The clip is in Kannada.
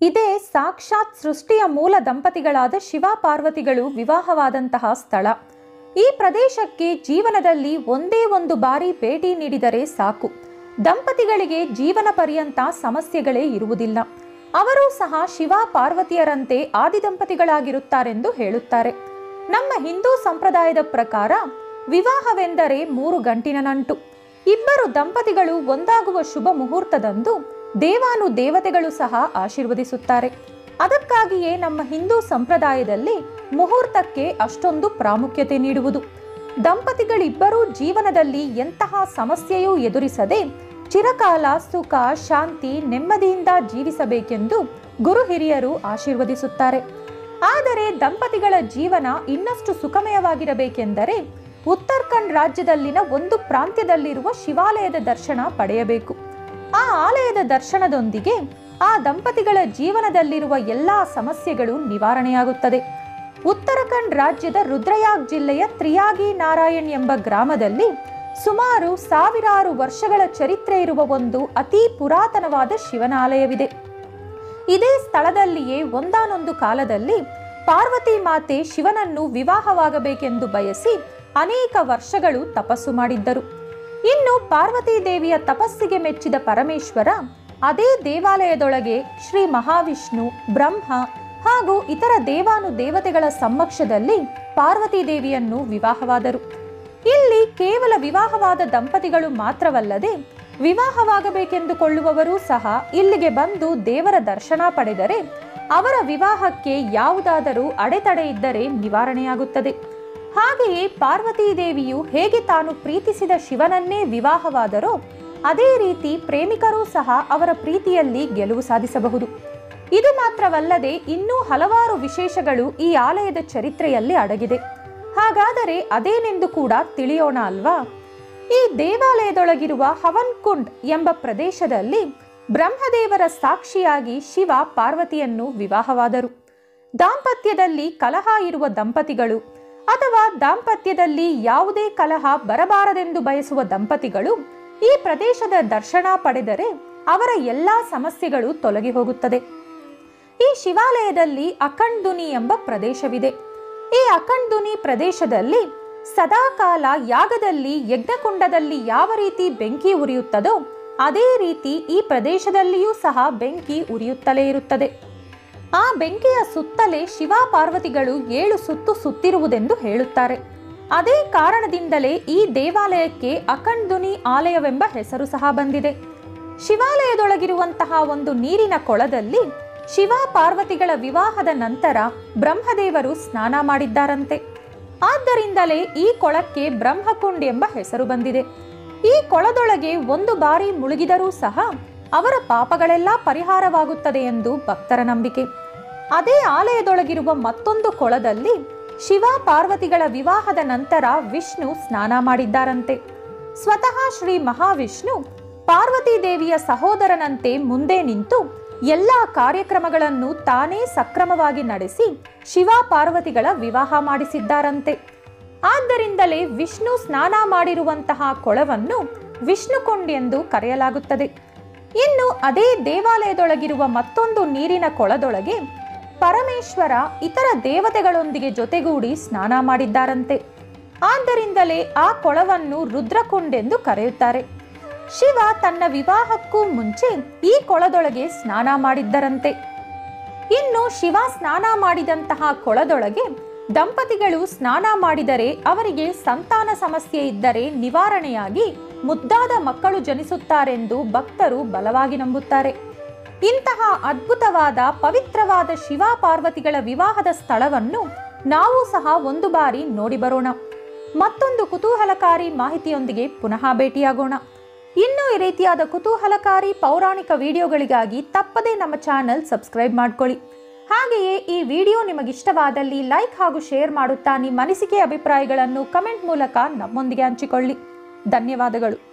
ಇದೇ ಸಾಕ್ಷಾತ್ ಸೃಷ್ಟಿಯ ಮೂಲ ದಂಪತಿಗಳಾದ ಶಿವ ಪಾರ್ವತಿಗಳು ವಿವಾಹವಾದಂತಹ ಸ್ಥಳ ಈ ಪ್ರದೇಶಕ್ಕೆ ಜೀವನದಲ್ಲಿ ಒಂದೇ ಒಂದು ಬಾರಿ ಭೇಟಿ ನೀಡಿದರೆ ಸಾಕು ದಂಪತಿಗಳಿಗೆ ಜೀವನ ಪರ್ಯಂತ ಸಮಸ್ಯೆಗಳೇ ಇರುವುದಿಲ್ಲ ಅವರೂ ಸಹ ಶಿವ ಪಾರ್ವತಿಯರಂತೆ ಆದಿ ದಂಪತಿಗಳಾಗಿರುತ್ತಾರೆಂದು ಹೇಳುತ್ತಾರೆ ನಮ್ಮ ಹಿಂದೂ ಸಂಪ್ರದಾಯದ ಪ್ರಕಾರ ವಿವಾಹವೆಂದರೆ ಮೂರು ಗಂಟಿನ ನಂಟು ಇಬ್ಬರು ದಂಪತಿಗಳು ಒಂದಾಗುವ ಶುಭ ಮುಹೂರ್ತದಂದು ದೇವಾನು ದೇವತೆಗಳು ಸಹ ಆಶೀರ್ವದಿಸುತ್ತಾರೆ ಅದಕ್ಕಾಗಿಯೇ ನಮ್ಮ ಹಿಂದೂ ಸಂಪ್ರದಾಯದಲ್ಲಿ ಮುಹೂರ್ತಕ್ಕೆ ಅಷ್ಟೊಂದು ಪ್ರಾಮುಖ್ಯತೆ ನೀಡುವುದು ದಂಪತಿಗಳಿಬ್ಬರೂ ಜೀವನದಲ್ಲಿ ಎಂತಹ ಸಮಸ್ಯೆಯೂ ಎದುರಿಸದೆ ಚಿರಕಾಲ ಸುಖ ಶಾಂತಿ ನೆಮ್ಮದಿಯಿಂದ ಜೀವಿಸಬೇಕೆಂದು ಗುರು ಹಿರಿಯರು ಆಶೀರ್ವದಿಸುತ್ತಾರೆ ಆದರೆ ದಂಪತಿಗಳ ಜೀವನ ಇನ್ನಷ್ಟು ಸುಖಮಯವಾಗಿರಬೇಕೆಂದರೆ ಉತ್ತರಾಖಂಡ್ ರಾಜ್ಯದಲ್ಲಿನ ಒಂದು ಪ್ರಾಂತ್ಯದಲ್ಲಿರುವ ಶಿವಾಲಯದ ದರ್ಶನ ಪಡೆಯಬೇಕು ಆ ಆಲಯದ ದರ್ಶನದೊಂದಿಗೆ ಆ ದಂಪತಿಗಳ ಜೀವನದಲ್ಲಿರುವ ಎಲ್ಲಾ ಸಮಸ್ಯೆಗಳು ನಿವಾರಣೆಯಾಗುತ್ತದೆ ಉತ್ತರಾಖಂಡ್ ರಾಜ್ಯದ ರುದ್ರಯಾಗ್ ಜಿಲ್ಲೆಯ ತ್ರಿಯಾಗಿ ನಾರಾಯಣ್ ಎಂಬ ಗ್ರಾಮದಲ್ಲಿ ಸುಮಾರು ಸಾವಿರಾರು ವರ್ಷಗಳ ಚರಿತ್ರೆ ಇರುವ ಒಂದು ಅತಿ ಪುರಾತನವಾದ ಶಿವನ ಆಲಯವಿದೆ ಇದೇ ಸ್ಥಳದಲ್ಲಿಯೇ ಒಂದಾನೊಂದು ಕಾಲದಲ್ಲಿ ಪಾರ್ವತಿ ಮಾತೆ ಶಿವನನ್ನು ವಿವಾಹವಾಗಬೇಕೆಂದು ಬಯಸಿ ಅನೇಕ ವರ್ಷಗಳು ತಪಸ್ಸು ಮಾಡಿದ್ದರು ಇನ್ನು ಪಾರ್ವತಿ ದೇವಿಯ ತಪಸ್ಸಿಗೆ ಮೆಚ್ಚಿದ ಪರಮೇಶ್ವರ ಅದೇ ದೇವಾಲಯದೊಳಗೆ ಶ್ರೀ ಮಹಾವಿಷ್ಣು ಬ್ರಹ್ಮ ಹಾಗೂ ಇತರ ದೇವಾನು ದೇವತೆಗಳ ಸಮ್ಮಕ್ಷದಲ್ಲಿ ಪಾರ್ವತಿ ದೇವಿಯನ್ನು ವಿವಾಹವಾದರು ಇಲ್ಲಿ ಕೇವಲ ವಿವಾಹವಾದ ದಂಪತಿಗಳು ಮಾತ್ರವಲ್ಲದೆ ವಿವಾಹವಾಗಬೇಕೆಂದುಕೊಳ್ಳುವವರೂ ಸಹ ಇಲ್ಲಿಗೆ ಬಂದು ದೇವರ ದರ್ಶನ ಪಡೆದರೆ ಅವರ ವಿವಾಹಕ್ಕೆ ಯಾವುದಾದರೂ ಅಡೆತಡೆ ಇದ್ದರೆ ನಿವಾರಣೆಯಾಗುತ್ತದೆ ಹಾಗೆಯೇ ಪಾರ್ವತೀ ದೇವಿಯು ಹೇಗೆ ತಾನು ಪ್ರೀತಿಸಿದ ಶಿವನನ್ನೇ ವಿವಾಹವಾದರೋ ಅದೇ ರೀತಿ ಪ್ರೇಮಿಕರೂ ಸಹ ಅವರ ಪ್ರೀತಿಯಲ್ಲಿ ಗೆಲುವು ಸಾಧಿಸಬಹುದು ಇದು ಮಾತ್ರವಲ್ಲದೆ ಇನ್ನೂ ಹಲವಾರು ವಿಶೇಷಗಳು ಈ ಆಲಯದ ಚರಿತ್ರೆಯಲ್ಲಿ ಅಡಗಿದೆ ಹಾಗಾದರೆ ಅದೇನೆಂದು ಕೂಡ ತಿಳಿಯೋಣ ಅಲ್ವಾ ಈ ದೇವಾಲಯದೊಳಗಿರುವ ಹವನ್ ಕುಂಡ್ ಎಂಬ ಪ್ರದೇಶದಲ್ಲಿ ಬ್ರಹ್ಮದೇವರ ಸಾಕ್ಷಿಯಾಗಿ ಶಿವ ಪಾರ್ವತಿಯನ್ನು ವಿವಾಹವಾದರು ದಾಂಪತ್ಯದಲ್ಲಿ ಕಲಹ ಇರುವ ದಂಪತಿಗಳು ಅಥವಾ ದಾಂಪತ್ಯದಲ್ಲಿ ಯಾವುದೇ ಕಲಹ ಬರಬಾರದೆಂದು ಬಯಸುವ ದಂಪತಿಗಳು ಈ ಪ್ರದೇಶದ ದರ್ಶನ ಪಡೆದರೆ ಅವರ ಎಲ್ಲಾ ಸಮಸ್ಯೆಗಳು ತೊಲಗಿ ಹೋಗುತ್ತದೆ ಈ ಶಿವಾಲಯದಲ್ಲಿ ಅಖಂಡ್ದುನಿ ಎಂಬ ಪ್ರದೇಶವಿದೆ ಈ ಅಖಂಡ್ದುನಿ ಪ್ರದೇಶದಲ್ಲಿ ಸದಾಕಾಲ ಯಾಗದಲ್ಲಿ ಯಜ್ಞಕುಂಡದಲ್ಲಿ ಯಾವ ರೀತಿ ಬೆಂಕಿ ಉರಿಯುತ್ತದೋ ಅದೇ ರೀತಿ ಈ ಪ್ರದೇಶದಲ್ಲಿಯೂ ಸಹ ಬೆಂಕಿ ಉರಿಯುತ್ತಲೇ ಇರುತ್ತದೆ ಆ ಬೆಂಕಿಯ ಸುತ್ತಲೇ ಶಿವ ಪಾರ್ವತಿಗಳು ಏಳು ಸುತ್ತು ಸುತ್ತಿರುವುದೆಂದು ಹೇಳುತ್ತಾರೆ ಅದೇ ಕಾರಣದಿಂದಲೇ ಈ ದೇವಾಲಯಕ್ಕೆ ಅಖಂಡ್ದುನಿ ಆಲಯವೆಂಬ ಹೆಸರು ಸಹ ಬಂದಿದೆ ಶಿವಾಲಯದೊಳಗಿರುವಂತಹ ಒಂದು ನೀರಿನ ಕೊಳದಲ್ಲಿ ಶಿವ ಪಾರ್ವತಿಗಳ ವಿವಾಹದ ನಂತರ ಬ್ರಹ್ಮದೇವರು ಸ್ನಾನ ಮಾಡಿದ್ದಾರಂತೆ ಆದ್ದರಿಂದಲೇ ಈ ಕೊಳಕ್ಕೆ ಬ್ರಹ್ಮಕುಂಡ್ ಎಂಬ ಹೆಸರು ಬಂದಿದೆ ಈ ಕೊಳದೊಳಗೆ ಒಂದು ಬಾರಿ ಮುಳುಗಿದರೂ ಸಹ ಅವರ ಪಾಪಗಳೆಲ್ಲ ಪರಿಹಾರವಾಗುತ್ತದೆ ಎಂದು ಭಕ್ತರ ನಂಬಿಕೆ ಅದೇ ಆಲಯದೊಳಗಿರುವ ಮತ್ತೊಂದು ಕೊಳದಲ್ಲಿ ಶಿವ ಪಾರ್ವತಿಗಳ ವಿವಾಹದ ನಂತರ ವಿಷ್ಣು ಸ್ನಾನ ಮಾಡಿದ್ದಾರಂತೆ ಸ್ವತಃ ಶ್ರೀ ಮಹಾವಿಷ್ಣು ಪಾರ್ವತಿ ದೇವಿಯ ಸಹೋದರನಂತೆ ಮುಂದೆ ನಿಂತು ಎಲ್ಲ ಕಾರ್ಯಕ್ರಮಗಳನ್ನು ತಾನೇ ಸಕ್ರಮವಾಗಿ ನಡೆಸಿ ಶಿವ ಪಾರ್ವತಿಗಳ ವಿವಾಹ ಮಾಡಿಸಿದ್ದಾರಂತೆ ಆದ್ದರಿಂದಲೇ ವಿಷ್ಣು ಸ್ನಾನ ಮಾಡಿರುವಂತಹ ಕೊಳವನ್ನು ವಿಷ್ಣುಕೊಂಡ್ ಎಂದು ಕರೆಯಲಾಗುತ್ತದೆ ಇನ್ನು ಅದೇ ದೇವಾಲಯದೊಳಗಿರುವ ಮತ್ತೊಂದು ನೀರಿನ ಕೊಳದೊಳಗೆ ಪರಮೇಶ್ವರ ಇತರ ದೇವತೆಗಳೊಂದಿಗೆ ಜೊತೆಗೂಡಿ ಸ್ನಾನ ಮಾಡಿದ್ದಾರಂತೆ ಆದ್ದರಿಂದಲೇ ಆ ಕೊಳವನ್ನು ರುದ್ರಕೊಂಡ್ ಎಂದು ಕರೆಯುತ್ತಾರೆ ಶಿವ ತನ್ನ ವಿವಾಹಕ್ಕೂ ಮುಂಚೆ ಈ ಕೊಳದೊಳಗೆ ಸ್ನಾನ ಮಾಡಿದ್ದರಂತೆ ಇನ್ನು ಶಿವ ಸ್ನಾನ ಮಾಡಿದಂತಹ ಕೊಳದೊಳಗೆ ದಂಪತಿಗಳು ಸ್ನಾನ ಮಾಡಿದರೆ ಅವರಿಗೆ ಸಂತಾನ ಸಮಸ್ಯೆ ಇದ್ದರೆ ನಿವಾರಣೆಯಾಗಿ ಮುದ್ದಾದ ಮಕ್ಕಳು ಜನಿಸುತ್ತಾರೆಂದು ಭಕ್ತರು ಬಲವಾಗಿ ನಂಬುತ್ತಾರೆ ಇಂತಹ ಅದ್ಭುತವಾದ ಪವಿತ್ರವಾದ ಶಿವ ಪಾರ್ವತಿಗಳ ವಿವಾಹದ ಸ್ಥಳವನ್ನು ನಾವು ಸಹ ಒಂದು ಬಾರಿ ನೋಡಿ ಬರೋಣ ಮತ್ತೊಂದು ಕುತೂಹಲಕಾರಿ ಮಾಹಿತಿಯೊಂದಿಗೆ ಪುನಃ ಭೇಟಿಯಾಗೋಣ ಇನ್ನೂ ಈ ರೀತಿಯಾದ ಕುತೂಹಲಕಾರಿ ಪೌರಾಣಿಕ ವಿಡಿಯೋಗಳಿಗಾಗಿ ತಪ್ಪದೇ ನಮ್ಮ ಚಾನೆಲ್ ಸಬ್ಸ್ಕ್ರೈಬ್ ಮಾಡ್ಕೊಳ್ಳಿ ಹಾಗೆಯೇ ಈ ವಿಡಿಯೋ ನಿಮಗಿಷ್ಟವಾದಲ್ಲಿ ಲೈಕ್ ಹಾಗೂ ಶೇರ್ ಮಾಡುತ್ತಾ ನಿಮ್ಮ ಅನಿಸಿಕೆ ಅಭಿಪ್ರಾಯಗಳನ್ನು ಕಮೆಂಟ್ ಮೂಲಕ ನಮ್ಮೊಂದಿಗೆ ಹಂಚಿಕೊಳ್ಳಿ ಧನ್ಯವಾದಗಳು